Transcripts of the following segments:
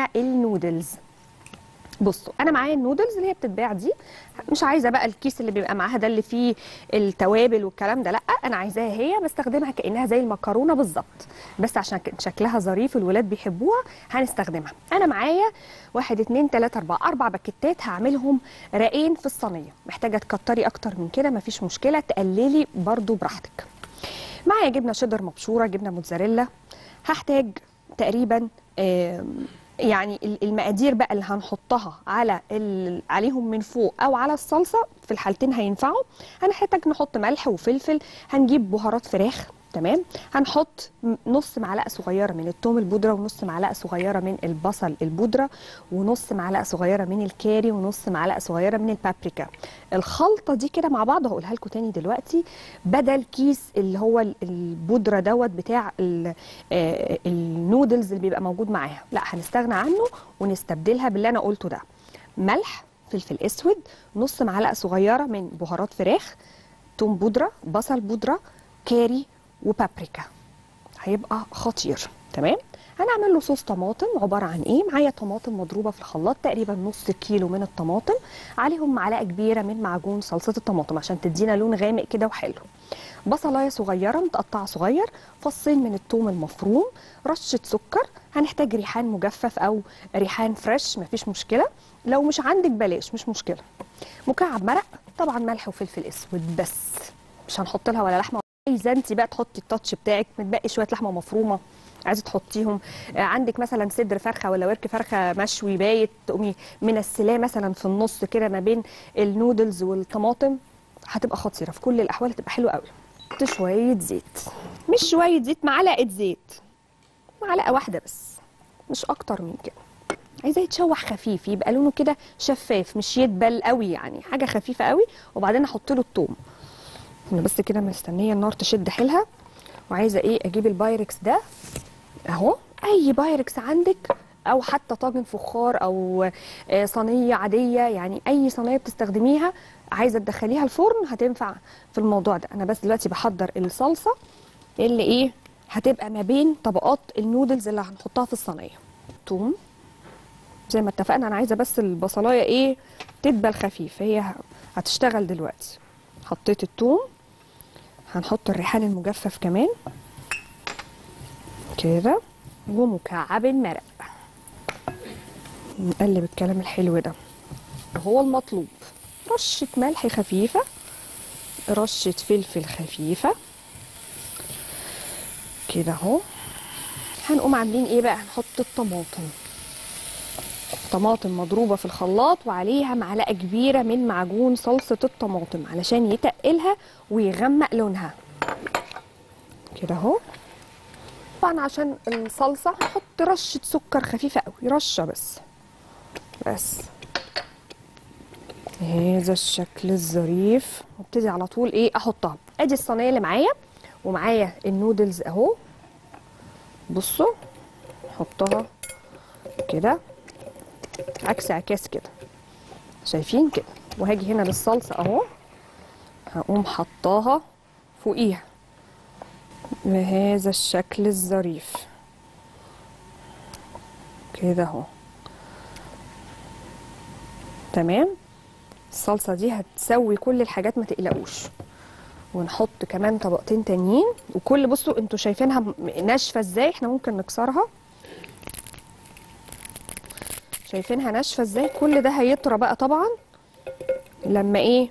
بتاع النودلز بصوا انا معايا النودلز اللي هي بتتباع دي مش عايزه بقى الكيس اللي بيبقى معاها ده اللي فيه التوابل والكلام ده لا انا عايزاها هي بستخدمها كانها زي المكرونه بالظبط بس عشان ك- شكلها ظريف الولاد بيحبوها هنستخدمها انا معايا واحد اتنين تلاته اربعه اربع باكيتات هعملهم رقين في الصينيه محتاجه تكتري اكتر من كده مفيش مشكله تقللي برضو براحتك معايا جبنه شيدر مبشوره جبنه موتزاريلا هحتاج تقريبا آم، يعني ال- المقادير بقى اللي هنحطها على ال- عليهم من فوق او على الصلصه في الحالتين هينفعوا هنحتاج نحط ملح وفلفل هنجيب بهارات فراخ تمام هنحط م- نص معلقه صغيره من الثوم البودره ونص معلقه صغيره من البصل البودره ونص معلقه صغيره من الكاري ونص معلقه صغيره من البابريكا الخلطه دي كده مع بعض هقولها لكم تاني دلوقتي بدل كيس اللي هو ال- البودره دوت بتاع ال- آه، النودلز اللي بيبقى موجود معاها لا هنستغنى عنه ونستبدلها باللي انا قلته ده ملح فلفل اسود نص معلقه صغيره من بهارات فراخ توم بودره بصل بودره كاري وبابريكا هيبقى خطير تمام هنعمل له صوص طماطم عباره عن ايه معايا طماطم مضروبه في الخلاط تقريبا نص كيلو من الطماطم عليهم معلقه كبيره من معجون صلصه الطماطم عشان تدينا لون غامق كده وحلو بصلايه صغيره متقطعه صغير فصين من الثوم المفروم رشه سكر هنحتاج ريحان مجفف او ريحان فريش مفيش مشكله لو مش عندك بلاش مش مشكله مكعب مرق طبعا ملح وفلفل اسود بس مش هنحط لها ولا لحمه عايزه انت بقى تحطي التاتش بتاعك متبقي شويه لحمه مفرومه عايزه تحطيهم آه، عندك مثلا صدر فرخه ولا ورك فرخه مشوي بايت تقومي منسلاه مثلا في النص كده ما بين النودلز والطماطم هتبقى خطيره في كل الاحوال هتبقى حلوه قوي حط شويه زيت مش شويه زيت معلقه زيت معلقه واحده بس مش اكتر من كده عايزاه يتشوح خفيف يبقى لونه كده شفاف مش يدبل قوي يعني حاجه خفيفه قوي وبعدين احط له الثوم انا بس كده مستنيه النار تشد حيلها وعايزه ايه اجيب البايركس ده اهو اي بايركس عندك او حتى طاجن فخار او آه، صينيه عاديه يعني اي صينيه بتستخدميها عايزه تدخليها الفرن هتنفع في الموضوع ده انا بس دلوقتي بحضر الصلصه اللي ايه هتبقى ما بين طبقات النودلز اللي هنحطها في الصينيه توم زي ما اتفقنا انا عايزه بس البصلايه ايه تدبل خفيف هي ه- هتشتغل دلوقتي حطيت التوم هنحط الريحان المجفف كمان كده ومكعب المرق نقلب الكلام الحلو ده هو المطلوب رشة ملح خفيفة رشة فلفل خفيفة كده اهو هنقوم عاملين ايه بقى هنحط الطماطم طماطم مضروبة في الخلاط وعليها معلقة كبيرة من معجون صلصة الطماطم علشان يتقلها ويغمق لونها كده اهو طبعا عشان الصلصة هحط رشة سكر خفيفة قوي رشة بس بس هذا الشكل الظريف وابتدي على طول ايه احطها ادي الصينية اللي معايا ومعايا النودلز اهو بصوا احطها كده عكس عكاس كده شايفين كده وهاجي هنا للصلصه اهو هقوم حطاها فوقيها بهذا الشكل الظريف كده اهو تمام الصلصه دي هتسوي كل الحاجات ما تقلقوش ونحط كمان طبقتين تانيين وكل بصوا انتوا شايفينها م- ناشفه ازاي احنا ممكن نكسرها شايفينها ناشفه ازاي كل ده هيطرى بقى طبعا لما ايه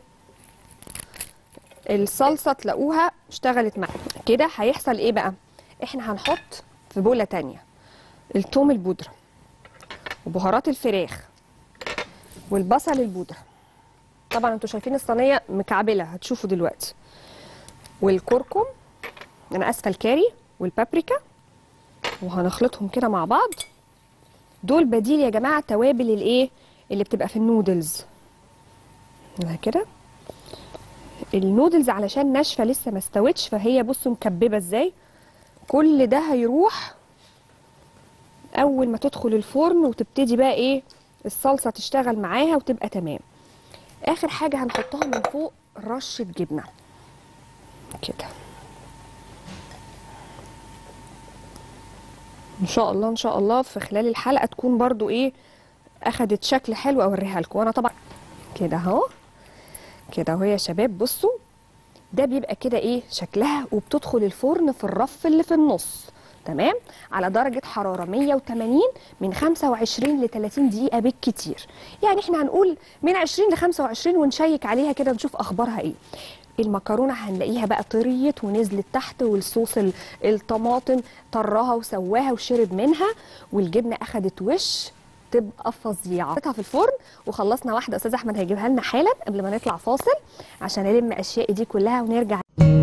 الصلصه تلاقوها اشتغلت معانا كده هيحصل ايه بقى احنا هنحط في بوله تانية الثوم البودره وبهارات الفراخ والبصل البودره طبعا انتوا شايفين الصينيه مكعبله هتشوفوا دلوقتي والكركم انا اسفه الكاري والبابريكا وهنخلطهم كده مع بعض دول بديل يا جماعه توابل الايه اللي بتبقى في النودلز هنا كده النودلز علشان ناشفه لسه ما استوتش فهي بصوا مكببه ازاي كل ده هيروح اول ما تدخل الفرن وتبتدي بقى ايه الصلصه تشتغل معاها وتبقى تمام اخر حاجه هنحطها من فوق رشه جبنه كده ان شاء الله ان شاء الله في خلال الحلقه تكون برضو ايه اخدت شكل حلو اوريها لكم وانا طبعا كده اهو كده اهو يا شباب بصوا ده بيبقى كده ايه شكلها وبتدخل الفرن في الرف اللي في النص تمام على درجة حرارة 180 من 25 ل 30 دقيقة بالكتير يعني احنا هنقول من 20 ل 25 ونشيك عليها كده نشوف اخبارها ايه المكرونه هنلاقيها بقى طريت ونزلت تحت والصوص ال- الطماطم طراها وسواها وشرب منها والجبنه اخدت وش تبقى فظيعه حطيتها في الفرن وخلصنا واحده استاذ احمد هيجيبها لنا حالا قبل ما نطلع فاصل عشان الم اشيائي دي كلها ونرجع